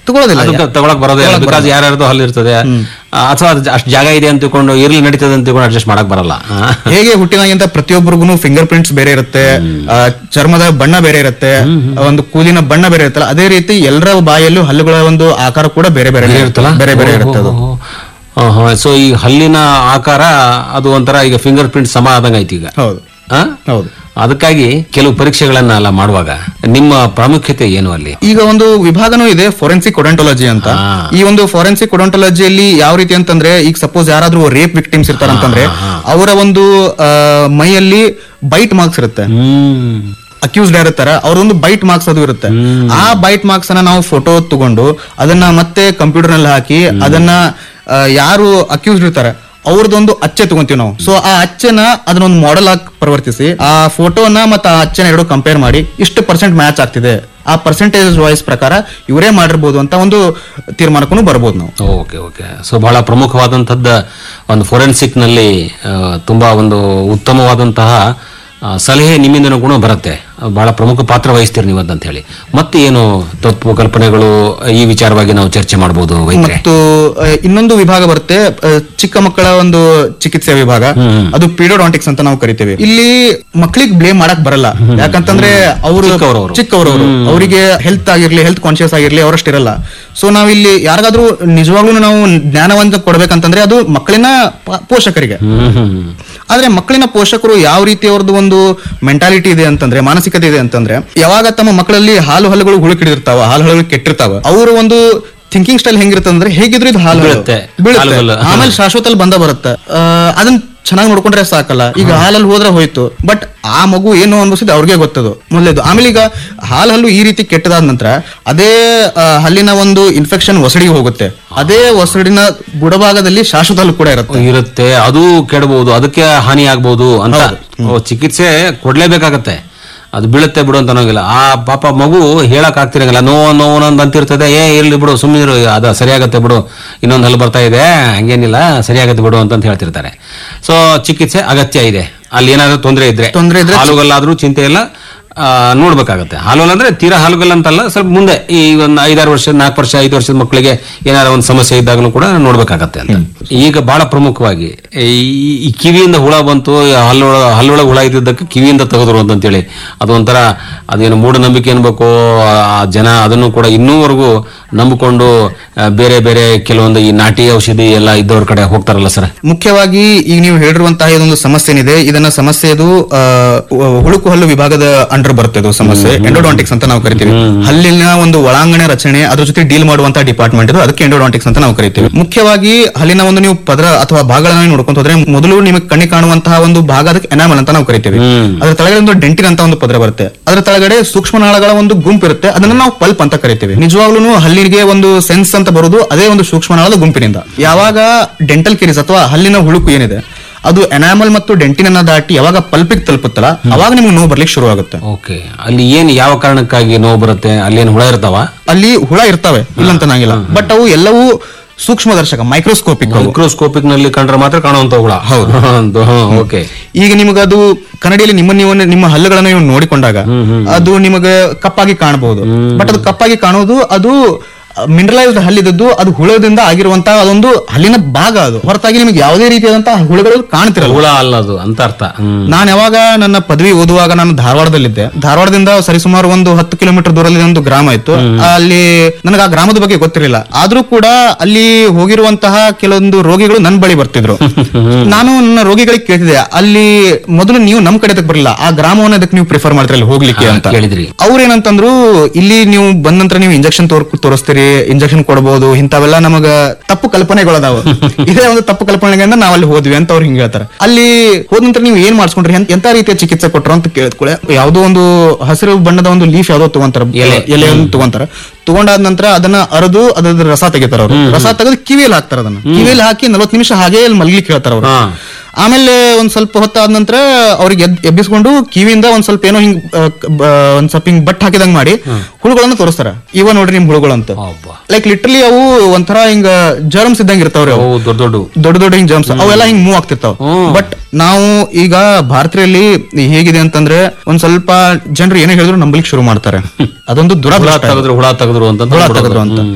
ತಗೊಳ್ಳೋದಿಲ್ಲ ಅದಕ್ಕೆ ತಗೊಳಕ್ ಬರೋದೇ ಇಲ್ಲ ಬಿಕಾಸ್ ಯಾರ್ಯಾರ್ದು ಹಲ್ಲು ಇರ್ತದೆ ಆ, ಅಥವಾ ಅಷ್ಟು ಜಾಗ ಇದೆ ಅಂತ ತಿಳ್ಕೊಂಡು ಇರ್ಲಿ ನಡೀತದೆ ಅಂತ ತಿಳ್ಕೊಂಡು ಅಡ್ಜಸ್ಟ್ ಮಾಡಕ್ ಬರಲ್ಲ ಆ. ಹೇಗೆ ಹುಟ್ಟಿದಾಗಿಂತ ಪ್ರತಿಯೊಬ್ಬರಿಗೂ ಫಿಂಗರ್ ಪ್ರಿಂಟ್ಸ್ ಬೇರೆ ಇರುತ್ತೆ ಆ, ಚರ್ಮದ ಬಣ್ಣ ಬೇರೆ ಇರುತ್ತೆ ಒಂದು ಕೂಲಿನ ಬಣ್ಣ ಬೇರೆ ಇರುತ್ತಲ್ಲ ಅದೇ ರೀತಿ ಎಲ್ಲರ ಬಾಯಲ್ಲೂ ಹಲ್ಲುಗಳ ಒಂದು ಆಕಾರ ಕೂಡ ಬೇರೆ ಬೇರೆ ಇರುತ್ತಲ್ಲ ಬೇರೆ ಬೇರೆ ಇರುತ್ತೆ ಅದು ಸೊ ಈ ಹಲ್ಲಿನ ಆಕಾರ ಅದು ಒಂಥರ ಈಗ ಫಿಂಗರ್ ಪ್ರಿಂಟ್ ಸಮ ಆದಂಗ ಐತಿ ಈಗ ಹೌದು ಆ? ಹೌದು ಅದಕ್ಕಾಗಿ ಕೆಲವು ಪರೀಕ್ಷೆಗಳನ್ನ ಎಲ್ಲ ಮಾಡುವಾಗ ನಿಮ್ಮ ಪ್ರಾಮುಖ್ಯತೆ ಏನು ಅಲ್ಲಿ ಈಗ ಒಂದು ವಿಭಾಗನೂ ಇದೆ ಫೋರೆನ್ಸಿಕ್ ಒಡಂಟೊಲಜಿ ಅಂತ ಆ. ಈ ಒಂದು ಫೋರೆನ್ಸಿಕ್ ಒಡಂಟೊಲಜಿಯಲ್ಲಿ ಯಾವ ರೀತಿ ಅಂತಂದ್ರೆ ಈಗ ಸಪೋಸ್ ಯಾರಾದ್ರೂ ರೇಪ್ ವಿಕ್ಟಿಮ್ಸ್ ಇರ್ತಾರೆ ಅಂತಂದ್ರೆ ಅವರ ಒಂದು ಆ, ಮೈಯಲ್ಲಿ ಬೈಟ್ ಮಾರ್ಕ್ಸ್ ಇರುತ್ತೆ ಹ್ಮ್ ಅಕ್ಯೂಸ್ಡ್ ಇರ್ತಾರ ಅವ್ರೊಂದು ಬೈಟ್ ಮಾರ್ಕ್ಸ್ ಅದು ಇರುತ್ತೆ ಆ ಬೈಟ್ ಮಾರ್ಕ್ಸ್ ಅನ್ನ ನಾವು ಫೋಟೋ ತಗೊಂಡು ಅದನ್ನ ಮತ್ತೆ ಕಂಪ್ಯೂಟರ್ ನಲ್ಲಿ ಹಾಕಿ ಅದನ್ನ ಆ, ಯಾರು ಅಕ್ಯೂಸ್ಡ್ ಇರ್ತಾರೆ ಅವ್ರದ್ದೊಂದು ಅಚ್ಚೆ ತಗೊಂತೀವಿ ನಾವು ಸೊ ಆ ಅಚ್ಚೆನ ಅದನ್ನೊಂದು ಮಾಡೆಲ್ ಆಗಿ ಪರಿವರ್ತಿಸಿ ಆ ಫೋಟೋನ ಮತ್ತೆ ಆ ಅಚ್ಚೆನ ಎರಡು ಕಂಪೇರ್ ಮಾಡಿ ಇಷ್ಟು ಪರ್ಸೆಂಟ್ ಮ್ಯಾಚ್ ಆಗ್ತಿದೆ ಆ ಪರ್ಸೆಂಟೇಜ್ ವಾಯ್ಸ್ ಪ್ರಕಾರ ಇವರೇ ಮಾಡಿರ್ಬೋದು ಅಂತ ಒಂದು ತೀರ್ಮಾನಕ್ಕೂ ಬರ್ಬೋದು ನಾವು ಓಕೆ ಓಕೆ ಸೊ ಬಹಳ ಪ್ರಮುಖವಾದಂಥದ್ದು ಒಂದು ಫೋರೆನ್ಸಿಕ್ ನಲ್ಲಿ ಆ, ತುಂಬಾ ಒಂದು ಉತ್ತಮವಾದಂತಹ ಆ, ಸಲಹೆ ನಿಮ್ಮಿಂದನೂ ಕೂಡ ಬರುತ್ತೆ ಬಹಳ ಪ್ರಮುಖ ಪಾತ್ರ ವಹಿಸ್ತೀರಿ ನೀವು ಅಂತ ಹೇಳಿ ಮತ್ತೆ ಏನು ತಪ್ಪು ಕಲ್ಪನೆಗಳು ಈ ವಿಚಾರವಾಗಿ ನಾವು ಚರ್ಚೆ ಮಾಡಬಹುದು ವೈದ್ಯರೆ ಮತ್ತು ಆ, ಇನ್ನೊಂದು ವಿಭಾಗ ಬರುತ್ತೆ ಆ, ಚಿಕ್ಕ ಮಕ್ಕಳ ಒಂದು ಚಿಕಿತ್ಸೆ ವಿಭಾಗ ಅದು ಪೀಡೋಡಾಂಟಿಕ್ಸ್ ಅಂತ ನಾವು ಕರಿತೇವೆ ಇಲ್ಲಿ ಮಕ್ಕಳಿಗೆ ಬ್ಲೇಮ್ ಮಾಡಕ್ ಬರಲ್ಲ ಯಾಕಂತಂದ್ರೆ ಅವರು ಚಿಕ್ಕವ್ರವ್ರು. ಚಿಕ್ಕವರವರು ಅವರಿಗೆ ಹೆಲ್ತ್ ಆಗಿರ್ಲಿ ಹೆಲ್ತ್ ಕಾನ್ಶಿಯಸ್ ಆಗಿರ್ಲಿ ಅವರಷ್ಟಿರಲ್ಲ ಸೊ ನಾವಿಲ್ಲಿ ಯಾರಿಗಾದ್ರೂ ನಿಜವಾಗ್ಲೂ ನಾವು ಜ್ಞಾನವಂತ ಕೊಡ್ಬೇಕಂತಂದ್ರೆ ಅದು ಮಕ್ಕಳಿನ ಪ- ಪೋಷಕರಿಗೆ ಹ್ಮ್ ಹ್ಮ್ ಆದ್ರೆ ಮಕ್ಕಳಿನ ಪೋಷಕರು ಯಾವ ರೀತಿ ಅವ್ರದ್ದು ಒಂದು ಮೆಂಟಾಲಿಟಿ ಇದೆ ಅಂತಂದ್ರೆ ಮಾನಸಿಕತೆ ಇದೆ ಅಂತಂದ್ರೆ ಯಾವಾಗ ತಮ್ಮ ಮಕ್ಕಳಲ್ಲಿ ಹಾಲು ಹಲ್ಲುಗಳು ಹುಳುಕಿಡಿರ್ತಾವ ಹಾಲು ಹಲ್ಲುಗಳು ಕೆಟ್ಟಿರ್ತಾವ ಅವರು ಒಂದು ಥಿಂಕಿಂಗ್ ಸ್ಟೈಲ್ ಹೆಂಗಿರುತ್ತೆ ಅಂದ್ರೆ ಹೇಗಿದ್ರು ಇದು ಹಾಲು ಬೀಳುತ್ತೆ. ಬೀಳುತ್ತೆ ಹಾಲುಗಲ್ಲು. ಆಮೇಲೆ ಶಾಶ್ವತಲ್ಲಿ ಬಂದ ಬರುತ್ತೆ ಆ, ಅದನ್ನ ಚೆನ್ನಾಗಿ ನೋಡ್ಕೊಂಡ್ರೆ ಸಾಕಲ್ಲ ಈಗ ಹಾಲಲ್ಲಿ ಹೋದ್ರೆ ಹೋಯ್ತು ಬಟ್ ಆ ಮಗು ಏನು ಅನ್ಬಿಸಿದ್ ಅವ್ರಿಗೆ ಗೊತ್ತದು ಮೊದಲೇದು ಆಮೇಲೆ ಈಗ ಹಾಲು ಹಲ್ಲು ಈ ರೀತಿ ಕೆಟ್ಟದಾದ ನಂತರ ಅದೇ ಆ, ಹಲ್ಲಿನ ಒಂದು ಇನ್ಫೆಕ್ಷನ್ ಒಸಡಿಗೆ ಹೋಗುತ್ತೆ ಅದೇ ಒಸಡಿನ ಬುಡಭಾಗದಲ್ಲಿ ಶಾಶ್ವತ ಹಲ್ಲು ಕೂಡ ಇರುತ್ತೆ ಇರುತ್ತೆ ಅದು ಕೆಡಬಹುದು ಅದಕ್ಕೆ ಹಾನಿ ಆಗ್ಬಹುದು ಅಂತ ಓ, ಚಿಕಿತ್ಸೆ ಕೊಡ್ಲೇಬೇಕಾಗತ್ತೆ ಅದು ಬೀಳುತ್ತೆ ಬಿಡು ಅಂತ ಅನ್ನೋಂಗಿಲ್ಲ ಆ ಪಾಪ ಮಗು ಹೇಳಕ್ ಆಗ್ತಿರಂಗಿಲ್ಲ ನೋವು ನೋವು ಅಂತ ಅಂತಿರ್ತದೆ ಏ ಇರ್ಲಿ ಬಿಡು ಸುಮ್ಮನೆ ಅದ ಸರಿಯಾಗತ್ತೆ ಬಿಡು ಇನ್ನೊಂದು ಹಲ್ಲು ಬರ್ತಾ ಇದೆ ಹಂಗೇನಿಲ್ಲ ಸರಿಯಾಗತ್ತೆ ಬಿಡು ಅಂತ ಹೇಳ್ತಿರ್ತಾರೆ ಸೊ ಚಿಕಿತ್ಸೆ ಅಗತ್ಯ ಇದೆ ಅಲ್ಲಿ ಏನಾದ್ರೂ ತೊಂದರೆ ಇದ್ರೆ ತೊಂದ್ರೆ ಇದ್ರೆ ಹಾಲುಗಲ್ಲಾದ್ರೂ ಚಿಂತೆ ಇಲ್ಲ ಆ, ನೋಡ್ಬೇಕಾಗತ್ತೆ ಹಾಲುಗಲ್ ಅಂದ್ರೆ ತೀರಾ ಹಾಲುಗಲ್ ಅಂತಲ್ಲ ಸ್ವಲ್ಪ ಮುಂದೆ ಈ ಒಂದು ಐದಾರು ವರ್ಷ ನಾಲ್ಕು ವರ್ಷ ಐದು ವರ್ಷದ ಮಕ್ಕಳಿಗೆ ಏನಾರ ಒಂದು ಸಮಸ್ಯೆ ಇದ್ದಾಗಲೂ ಕೂಡ ನೋಡ್ಬೇಕಾಗತ್ತೆ ಅಂತ ಈಗ ಬಹಳ ಪ್ರಮುಖವಾಗಿ ಈ ಈ ಕಿವಿಯಿಂದ ಹುಳ ಬಂತು ಈ ಹಲ್ಲೊಳ ಹಲ್ಲೊಳಗೆ ಹುಳ ಇದ್ದಿದ್ದಕ್ಕೆ ಕಿವಿಯಿಂದ ತೆಗೆದ್ರು ಅಂತಂತೇಳಿ ಅದು ಒಂಥರ ಅದೇನು ಮೂಢನಂಬಿಕೆ ಅನ್ಬೇಕು ಆ ಜನ ಅದನ್ನು ಕೂಡ ಇನ್ನೂವರೆಗೂ ನಂಬಿಕೊಂಡು ಆ, ಬೇರೆ ಬೇರೆ ಕೆಲವೊಂದು ಈ ನಾಟಿ ಔಷಧಿ ಎಲ್ಲ ಇದ್ದವ್ರ ಕಡೆ ಹೋಗ್ತಾರಲ್ಲ ಸರ್ ಮುಖ್ಯವಾಗಿ ಈಗ ನೀವು ಹೇಳಿರುವಂತಹ ಇದೊಂದು ಸಮಸ್ಯೆ ಏನಿದೆ ಇದನ್ನ ಸಮಸ್ಯೆ ಇದು ಆ, ಹುಳುಕು ಹಲ್ಲು ವಿಭಾಗದ ಅಂಡರ್ ಬರುತ್ತೆ ಇದು ಸಮಸ್ಯೆ ಎಂಡೋಡಾಂಟಿಕ್ಸ್ ಅಂತ ನಾವು ಕರಿತೀವಿ ಹಲ್ಲಿನ ಒಂದು ಒಳಾಂಗಣ ರಚನೆ ಅದ್ರ ಜೊತೆ ಡೀಲ್ ಮಾಡುವಂತಹ ಡಿಪಾರ್ಟ್ಮೆಂಟ್ ಇದು ಅದಕ್ಕೆ ಎಂಡೋಡಾಂಟಿಕ್ಸ್ ಅಂತ ನಾವು ಕರಿತೀವಿ ಮುಖ್ಯವಾಗಿ ಹಲ್ಲಿನ ಒಂದು ನೀವು ಪದರ ಅಥವಾ ಭಾಗಗಳನ್ನ ನೀವು ನೋಡ್ಕೊಂತ ಹೋದ್ರೆ ಮೊದಲು ನಿಮಗೆ ಕಣ್ಣಿಗೆ ಕಾಣುವಂತಹ ಒಂದು ಭಾಗ ಅದಕ್ಕೆ ಎನಾಮಲ್ ಅಂತ ನಾವು ಕರಿತೀವಿ ಅದ್ರ ತಳಗಡೆ ಒಂದು ಡೆಂಟಿನ್ ಅಂತ ಒಂದು ಪದರ ಬರುತ್ತೆ ಅದ್ರ ತಳಗಡೆ ಸೂಕ್ಷ್ಮನಾಳಗಳ ಒಂದು ಗುಂಪು ಇರುತ್ತೆ ಅದನ್ನ ನಾವು ಪಲ್ಪ್ ಅಂತ ಕರಿತೀವಿ ನಿಜವಾಗ್ಲೂ ಹಲ್ಲಿಗೆ ಒಂದು ಸೆನ್ಸ್ ಅಂತ ಬರೋದು ಅದೇ ಒಂದು ಸೂಕ್ಷ್ಮನಾಳದ ಗುಂಪಿನಿಂದ ಯಾವಾಗ ಡೆಂಟಲ್ ಕೆರಿಸ್ ಅಥವಾ ಹಲ್ಲಿನ ಹುಳುಕು ಏನಿದೆ ಅದು ಎನಾಮಲ್ ಮತ್ತು ಡೆಂಟಿನ್ ಅನ್ನ ದಾಟಿ ಯಾವಾಗ ಪಲ್ಪಿಗೆ ತಲುಪುತ್ತಲ್ಲ ಅವಾಗ ನಿಮ್ಗೆ ನೋವು ಬರ್ಲಿಕ್ಕೆ ಶುರು ಆಗುತ್ತೆ ಓಕೆ ಅಲ್ಲಿ ಏನು ಯಾವ ಕಾರಣಕ್ಕಾಗಿ ನೋವು ಬರುತ್ತೆ ಅಲ್ಲಿ ಏನು ಹುಳ ಇರ್ತಾವ ಅಲ್ಲಿ ಹುಳ ಇರ್ತವೆ ಇಲ್ಲ ಅಂತ ನಂಗಿಲ್ಲ ಬಟ್ ಅವು ಎಲ್ಲವೂ ಸೂಕ್ಷ್ಮದರ್ಶಕ ಮೈಕ್ರೋಸ್ಕೋಪಿಕ್ ಅವು ಮೈಕ್ರೋಸ್ಕೋಪಿಕ್ ನಲ್ಲಿ ಕಂಡ್ರೆ ಮಾತ್ರ ಕಾಣುವಂತ ಹುಳ ಹೌದು ಓಕೆ ಈಗ ನಿಮಗೆ ಅದು ಕನ್ನಡಿಯಲ್ಲಿ ನಿಮ್ಮ ನೀವು ನಿಮ್ಮ ಹಲ್ಲುಗಳನ್ನ ನೀವು ನೋಡಿಕೊಂಡಾಗ ಅದು ನಿಮಗೆ ಕಪ್ಪಾಗಿ ಕಾಣಬಹುದು ಬಟ್ ಅದು ಕಪ್ಪಾಗಿ ಕಾಣೋದು ಅದು ಮಿನರಲೈಸ್ಡ್ ಹಲ್ಲಿದ್ದದ್ದು ಅದು ಹುಳದಿಂದ ಆಗಿರುವಂತಹ ಅದೊಂದು ಹಲ್ಲಿನ ಭಾಗ ಅದು ಹೊರತಾಗಿ ನಿಮಗೆ ಯಾವುದೇ ರೀತಿಯಾದಂತಹ ಹುಳುಗಳು ಕಾಣ್ತಿರಲ್ಲ ಹುಳ ಅಲ್ಲ ಅದು ಅಂತ ಅರ್ಥ ಹ್ಮ್ ನಾನು ಯಾವಾಗ ನನ್ನ ಪದವಿ ಓದುವಾಗ ನಾನು ಧಾರವಾಡದಲ್ಲಿದ್ದೆ ಧಾರವಾಡದಿಂದ ಸರಿಸುಮಾರು ಒಂದು ಹತ್ತು ಕಿಲೋಮೀಟರ್ ದೂರದಲ್ಲಿ ಒಂದು ಗ್ರಾಮ ಇತ್ತು ಅಲ್ಲಿ ನನಗೆ ಆ ಗ್ರಾಮದ ಬಗ್ಗೆ ಗೊತ್ತಿರಲಿಲ್ಲ ಆದ್ರೂ ಕೂಡ ಅಲ್ಲಿ ಹೋಗಿರುವಂತಹ ಕೆಲವೊಂದು ರೋಗಿಗಳು ನನ್ನ ಬಳಿ ಬರ್ತಿದ್ರು ನಾನು ನನ್ನ ರೋಗಿಗಳಿಗೆ ಕೇಳ್ತಿದ್ದೆ ಅಲ್ಲಿ ಮೊದಲು ನೀವು ನಮ್ ಕಡೆ ಅದಕ್ಕೆ ಬರಲಿಲ್ಲ ಆ ಗ್ರಾಮವನ್ನ ಅದಕ್ಕೆ ನೀವು ಪ್ರಿಫರ್ ಮಾಡ್ತೀರಿ ಅಲ್ಲಿ ಹೋಗ್ಲಿಕ್ಕೆ ಅಂತ ಕೇಳಿದ್ರಿ ಅವ್ರು ಏನಂತಂದ್ರು ಇಲ್ಲಿ ನೀವು ಬಂದ ನಂತರ ನೀವು ಇಂಜೆಕ್ಷನ್ ತೋರ್ ತೋರಿಸ್ತೀರಿ ಇಂಜೆಕ್ಷನ್ ಕೊಡಬಹುದು ಇಂಥವೆಲ್ಲ ನಮಗ ತಪ್ಪು ಕಲ್ಪನೆಗಳದಾವ ಇದೇ ಒಂದು ತಪ್ಪು ಕಲ್ಪನೆಗಳಿಂದ ನಾವ್ ಅಲ್ಲಿ ಹೋದ್ವಿ ಅಂತ ಅವ್ರು ಹಿಂಗ್ ಹೇಳ್ತಾರೆ ಅಲ್ಲಿ ಹೋದ ನಂತರ ನೀವು ಏನ್ ಮಾಡಿಸ್ಕೊಂಡ್ರಿ ಎಂತ- ಎಂತ ರೀತಿಯ ಚಿಕಿತ್ಸೆ ಕೊಟ್ರು ಅಂತ ಕೇಳಿದ್ಕೊಳ್ಳೆ ಯಾವ್ದೋ ಒಂದು ಹಸಿರು ಬಣ್ಣದ ಒಂದು ಲೀಫ್ ಯಾವ್ದೋ ತಗೊಂತಾರ ಎಲೆ ಎಲೆಯನ್ನು ತಗೊಂತಾರ ತಗೊಂಡಾದ ನಂತರ ಅದನ್ನ ಅರದು ಅದ್ರ ರಸ ತೆಗಿತಾರ ಅವ್ರು ರಸ ತೆಗೆದು ಕಿವಿಯಲ್ಲಿ ಹಾಕ್ತಾರ ಅದನ್ನ ಕಿವಿಯಲ್ಲಿ ಹಾಕಿ ನಲ್ವತ್ತು ನಿಮಿಷ ಹಾಗೆ ಅಲ್ಲಿ ಮಲ್ಗ್ಲಿಕ್ಕೆ ಹೇಳ್ತಾರ ಅವ್ರು ಹಾ ಆಮೇಲೆ ಒಂದ್ ಸ್ವಲ್ಪ ಹೊತ್ತಾದ ನಂತರ ಅವ್ರಿಗೆ ಎದ್ ಎಬ್ಬಿಸ್ಕೊಂಡು ಕಿವಿಯಿಂದ ಒಂದ್ ಸ್ವಲ್ಪ ಏನೋ ಹಿಂಗ್ ಆ, ಕ- ಬ- ಒಂದ್ ಸ್ವಲ್ಪ ಹಿಂಗ್ ಬಟ್ ಹಾಕಿದಂಗ್ ಮಾಡಿ ಹುಳುಗಳನ್ನ ತೋರಿಸ್ತಾರ ಇವ ನೋಡ್ರಿ ನಿಮ್ ಹುಳುಗಳು ಅಂತ ಅಬ್ಬಾ. ಲೈಕ್ ಲಿಟ್ರಲಿ ಅವು ಒಂಥರ ಹಿಂಗ ಜರ್ಮ್ಸ್ ಇದ್ದಂಗ ಇರ್ತಾವ್ರಿ ಅವು ಅವು ದೊಡ್ಡ ದೊಡ್ಡ ದೊಡ್ಡ ದೊಡ್ಡ ಹಿಂಗ್ ಜರ್ಮ್ಸ್ ಅವೆಲ್ಲ ಹಿಂಗ್ ಮೂವ್ ಆಗ್ತಿರ್ತಾವ ಬಟ್ ನಾವು ಈಗ ಭಾರತೀಯಲ್ಲಿ ಹೇಗಿದೆ ಅಂತಂದ್ರೆ ಒಂದ್ ಸ್ವಲ್ಪ ಜನರು ಏನೇ ಹೇಳಿದ್ರು ನಂಬಲಿಕ್ಕೆ ಶುರು ಮಾಡ್ತಾರೆ ಅದೊಂದು ಹುಳ ದುರಾದೃಷ್ಟ ತೆಗೆದ್ರು ಹುಳ ತೆಗೆದ್ರು ಅಂತ ಹುಳ ತೆಗೆದ್ರು ಅಂತ